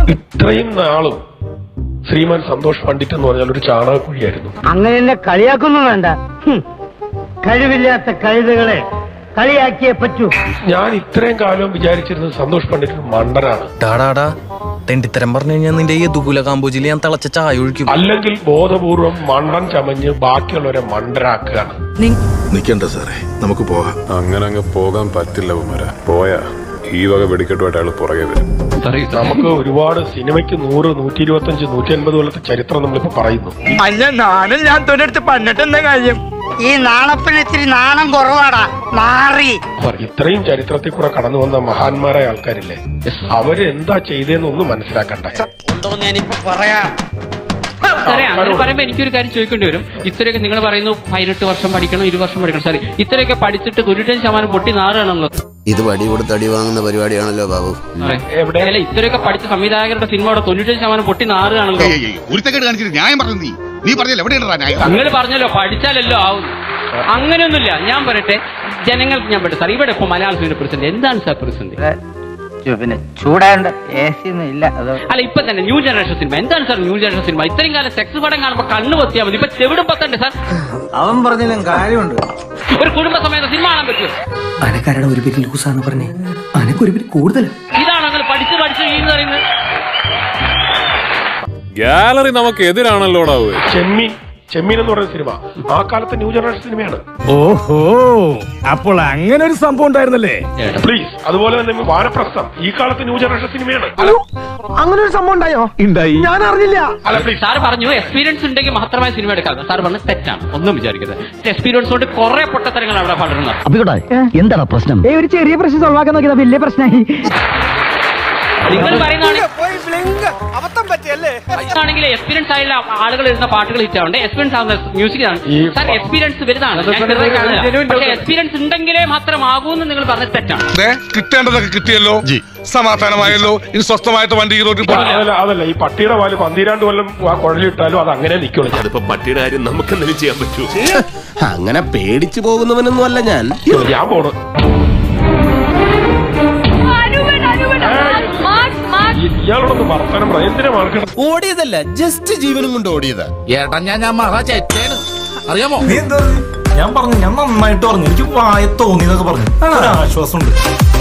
ഇത്രയും നാളും ശ്രീമാൻ സന്തോഷ് പണ്ഡിറ്റ് എന്ന് പറഞ്ഞാൽ ഒരു ചാണകക്കുഴിയായിരുന്നു അങ്ങനെ എന്നെ കളിയാക്കുന്നു വേണ്ട ഹും. കഴിവില്ലാത്ത കഴുതകളെ കളിയാക്കിയേ പറ്റൂ ഞാൻ ഇത്രയും കാലം വിചാരിച്ചിരുന്നത് സന്തോഷ് പണ്ഡിറ്റ് ഒരു മണ്ടനാണ് ടാടാടാ തെണ്ടിത്തരം പറഞ്ഞു കഴിഞ്ഞാൽ നിന്റെ ഈ ദുകുല കാമ്പോജിൽ ഞാൻ തിളച്ച ചായ ഒഴിക്കും അല്ലെങ്കിൽ ബോധപൂർവം മണ്ടൻ ചമഞ്ഞ് ബാക്കിയുള്ളവരെ മണ്ടരാക്കുകയാണ് നിൽക്കണ്ട സാറേ നമുക്ക് പോകാം അങ്ങനെ അങ്ങ് പോകാൻ പറ്റില്ല കുമാര പോയാ ഈ വക വെടിക്കെട്ടുമായിട്ട് അയാൾ പുറകെ വരും നമുക്ക് ഒരുപാട് സിനിമയ്ക്ക് നൂറ് നൂറ്റി ഇരുപത്തി അഞ്ച് നൂറ്റി അൻപത് കൊല്ലത്തെ ചരിത്രം നമ്മളിപ്പോ പറയുന്നു അല്ല നാനും ഞാൻ തൊഴിലെടുത്ത് പണിട്ട് എന്താ കാര്യം ഈ നാണപ്പിന് ഇത്തിരി നാണം കുറവാടാ നാറി ഇത്രയും ചരിത്രത്തിൽ കൂടെ കടന്നു വന്ന മഹാന്മാരായ ആൾക്കാരില്ലേ അവര് എന്താ ചെയ്തതെന്നൊന്നും മനസ്സിലാക്കണ്ട സാറേ അങ്ങനെ പറയുമ്പോ എനിക്കൊരു കാര്യം ചോദിക്കേണ്ടി വരും ഇത്രയൊക്കെ നിങ്ങൾ പറയുന്നു പതിനെട്ട് വർഷം പഠിക്കണം ഇരു വർഷം പഠിക്കണം സാറേ ഇത്രയൊക്കെ പഠിച്ചിട്ട് തൊണ്ണൂറ്റഞ്ച് ശതമാനം പൊട്ടി നാറാണല്ലോ ഇത് വടി കൊടുത്ത് അടി വാങ്ങുന്ന പരിപാടിയാണല്ലോ ബാബു സാറേ എവിടെ? അല്ല ഇത്രയൊക്കെ പഠിച്ച സംവിധായകരുടെ സിനിമയുടെ തൊണ്ണൂറ്റഞ്ച് ശതമാനം പൊട്ടി നാറുകയാണല്ലോ ഒരുത്തക്കേട് കാണിച്ചിട്ട് ന്യായം പറഞ്ഞു നീ നീ പറഞ്ഞില്ല എവിടെയാണ് ന്യായം നിങ്ങൾ പറഞ്ഞല്ലോ പഠിച്ചാലല്ലോ ആവും അങ്ങനെയൊന്നുമില്ല ഞാൻ പറയട്ടെ ജനങ്ങൾക്ക് ഞാൻ പറയട്ടെ സാർ ഇവിടെ ഇപ്പൊ മലയാള സിനിമ പ്രതിസന്ധി എന്താണ് സാർ പ്രതിസന്ധി പിന്നെ ചൂടാണ്ട് എ സി ഒന്നും ഇല്ല അത് അല്ല ഇപ്പൊ തന്നെ ന്യൂ ജനറേഷൻ സിനിമ എന്താണ് സാർ ന്യൂ ജനറേഷൻ സിനിമ ഇത്രയും കാലം സെക്സ് പടം കാണുമ്പോൾ കണ്ണു പൊത്തിയാൽ മതി ഇപ്പൊ ചെവിടും പത്തണ്ട് സാർ അവൻ പറഞ്ഞതിലും കാര്യമുണ്ട് ഒരു കുടുംബ സമയത്ത് സിനിമ കാണാൻ പറ്റുമോ അനക്കാരുടെ ഒരു പേര് ലൂസാന്ന് പറഞ്ഞേ അനക്കൊരു പേര് കൂടുതൽ ഇതാണ് അങ്ങനെ പഠിച്ച് പഠിച്ച് ഈ പറയുന്നത് ഗാലറി നമുക്ക് എതിരാണല്ലോടാവ് ചെമ്മീൻ ചെമ്മീൻ എന്ന് പറയുന്ന സിനിമ ആ കാലത്തെ ന്യൂ ജനറേഷൻ സിനിമയാണ് ഓഹോ അപ്പോൾ അങ്ങനെ ഒരു സംഭവം ഉണ്ടായിരുന്നല്ലേ പ്ലീസ് അതുപോലെ തന്നെ വാനപ്രസ്ഥം ഈ കാലത്തെ ന്യൂ ജനറേഷൻ സിനിമയാണ് അല്ല അങ്ങനെ ഒരു സംഭവം ഉണ്ടായോ ഉണ്ടായി ഞാൻ അറിഞ്ഞില്ല അല്ല പ്ലീസ് സാർ പറഞ്ഞു എക്സ്പീരിയൻസ് ഉണ്ടെങ്കിൽ മാത്രമായി സിനിമ എടുക്കാം സാർ പറഞ്ഞു തെറ്റാണ് ഒന്നും വിചാരിക്കരുത് എക്സ്പീരിയൻസ് കൊണ്ട് കുറെ പൊട്ടത്തരങ്ങൾ അവിടെ പടരുന്നത് എന്താണ് പ്രശ്നം ഏ ഒരു ചെറിയ പ്രശ്നം സോൾവ് ആക്കാൻ നോക്കിയതാ വലിയ പ്രശ്നമായി നിങ്ങൾ പറയുന്നതാണ് അബദ്ധം പറ്റിയല്ലേ ആണെങ്കിൽ എക്സ്പീരിയൻസ് ആയുള്ള ആളുകൾ ഇരുന്ന പാട്ടുകൾ ഹിറ്റ് ആവണ്ടേ എക്സ്പീരിയൻസ് ആവുന്ന മ്യൂസിക് ആണ് ഈ സാർ എക്സ്പീരിയൻസ് വരുന്നതാണ് ഞാൻ ചെറുതായി കാണുന്നില്ല. പക്ഷേ എക്സ്പീരിയൻസ് ഉണ്ടെങ്കിലേ മാത്രമാകൂ എന്ന് നിങ്ങൾ പറഞ്ഞത് തെറ്റാണ് കിട്ടേണ്ടതൊക്കെ കിട്ടിയല്ലോ സമാധാനമായല്ലോ ഇനി സ്വസ്ഥമായിട്ട് വണ്ടി ഈ റോഡിൽ അതല്ല അതല്ല ഈ പട്ടിയുടെ പാല് പന്തിരാണ്ട് കൊല്ലം ആ കുഴലിട്ടാലും അത് അങ്ങനെ നിൽക്കുള്ളൂ അതിപ്പോ പട്ടിയുടെ കാര്യം നമുക്ക് എന്തെങ്കിലും ചെയ്യാൻ പറ്റൂ അങ്ങനെ പേടിച്ചു പോകുന്നവനൊന്നും അല്ല ഞാൻ ഞാൻ പോണു ഈ- ഇയാളോടൊന്ന് വർത്തമാനം പറയാം എന്തിനാ മാർക്കറ്റ് ഓടിയതല്ല ജസ്റ്റ് ജീവനും കൊണ്ട് ഓടിയതാ ഏട്ടാ ഞാൻ ഞാൻ മറ ചേട്ടേന് അറിയാമോ നീ എന്താ ഞാൻ പറഞ്ഞു ഞാൻ നന്നായിട്ട് പറഞ്ഞു എനിക്ക് വായ തോന്നിയതൊക്കെ പറഞ്ഞു ഒരു ആശ്വാസമുണ്ട്